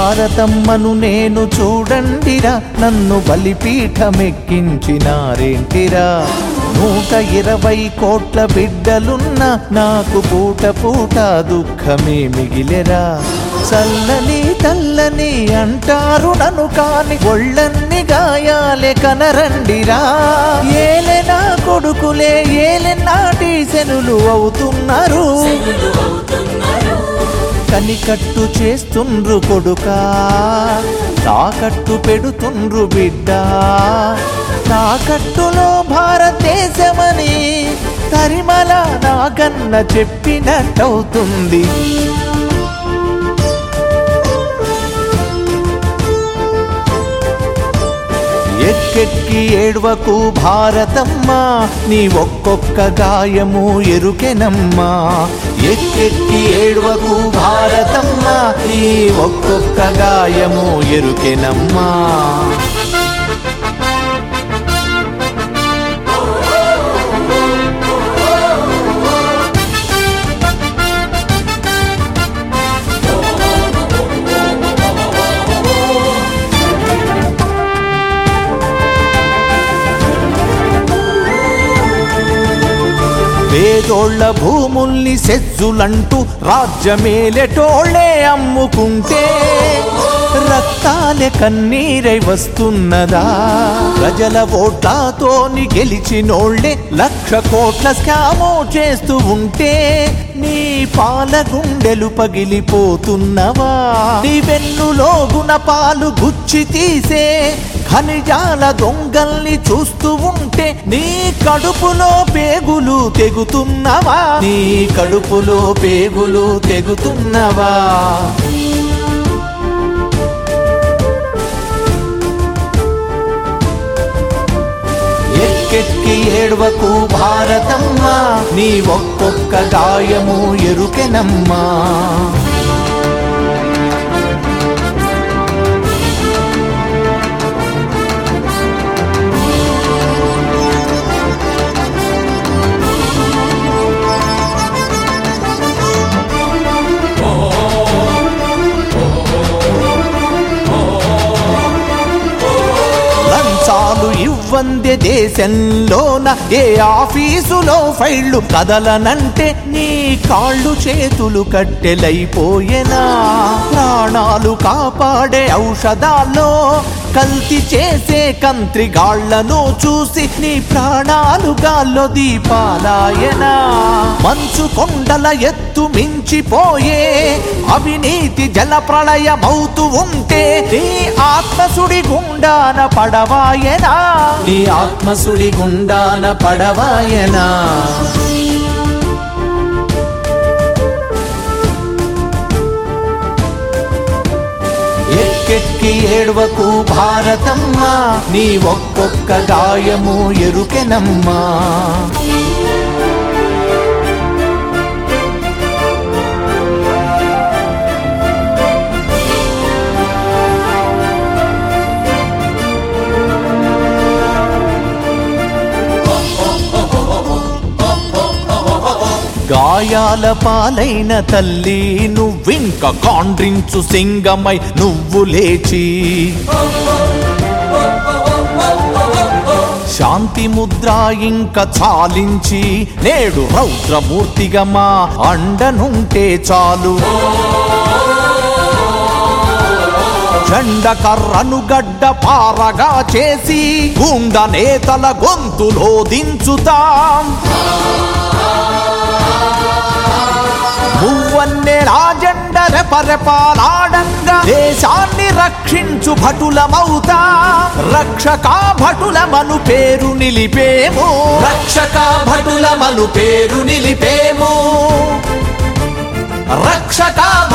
భారతమ్మను నేను చూడండిరా నన్ను బలిపీఠమెక్కించినారేంటిరా నూట ఇరవై కోట్ల బిడ్డలున్న నాకు పూట పూట దుఃఖమే మిగిలెరా చల్లని తల్లని అంటారు నన్ను కాని ఒళ్ళన్ని గాయాలే కనరండిరా ఏలెనా కొడుకులే ఏలెనాటి శనులు అవుతున్నారు కనికట్టు చేస్తుండ్రు కొడుకా తాకట్టు పెడుతుండ్రు బిడ్డ తాకట్టులో భారతదేశమని తరిమల నాగన్న చెప్పినట్టవుతుంది ఎక్కెక్కి ఏడ్వకు భారతమ్మా నీ ఒక్కొక్క గాయము ఎరుకెనమ్మా ఎక్కెక్కి ఏడ్వకు భారతమ్మా నీ ఒక్కొక్క గాయము ఎరుకెనమ్మా పేదోళ్ల భూముల్ని సెజ్జులంటూ రాజ్యమేలెటోళ్లే అమ్ముకుంటే రక్తాలే కన్నీరై వస్తున్నదా ప్రజల ఓట్లతోని గెలిచినోళ్లే లక్ష కోట్ల స్కామో చేస్తూ ఉంటే నీ పాల గుండెలు పగిలిపోతున్నవా నీ వెన్నులో గుణపాలు గుచ్చి తీసే ఖనిజాల దొంగల్ని చూస్తూ ఉంటే నీ కడుపులో పేగులు తెగుతున్నవా నీ కడుపులో పేగులు తెగుతున్నవా ఎక్కెక్కి ఏడ్వకు భారతమ్మా నీ ఒక్కొక్క గాయము ఎరుకెనమ్మా లంచాలు ఇవ్వందే దేశంలోన ఏ ఆఫీసులో ఫైళ్లు కదలనంటే నీ కాళ్ళు చేతులు కట్టెలైపోయేనా ప్రాణాలు కాపాడే ఔషధాల్లో కల్తీ చేసే కంత్రిగాళ్లను చూసి నీ ప్రాణాలు గాల్లో దీపాలాయనా మంచు కొండల ఎత్తు మించిపోయే అవినీతి జల ప్రళయమవుతూ ఉంటే నీ ఆత్మసుడి గుండాన పడవాయనా నీ ఆత్మసుడి గుండాన పడవాయనా ఎక్కెక్కి ఏడ్వకు భారతమ్మా నీ ఒక్కొక్క గాయము ఎరుకెనమ్మా గాయాల పాలైన తల్లి నువ్వింక కాండ్రించు సింగమై నువ్వు లేచి శాంతి ముద్ర ఇంక చాలించి నేడు రౌద్రమూర్తిగా మా అండనుంటే చాలు చండ కర్రను గడ్డ పారగా చేసి గుండ నేతల గొంతులో దించుతాం మువ్వన్నే రాజండ రెపరెపాలాడంగా దేశాన్ని రక్షించు భటులమవుతా రక్షక భటులమను పేరు నిలిపేము రక్షక భటులమను పేరు నిలిపేము రక్షక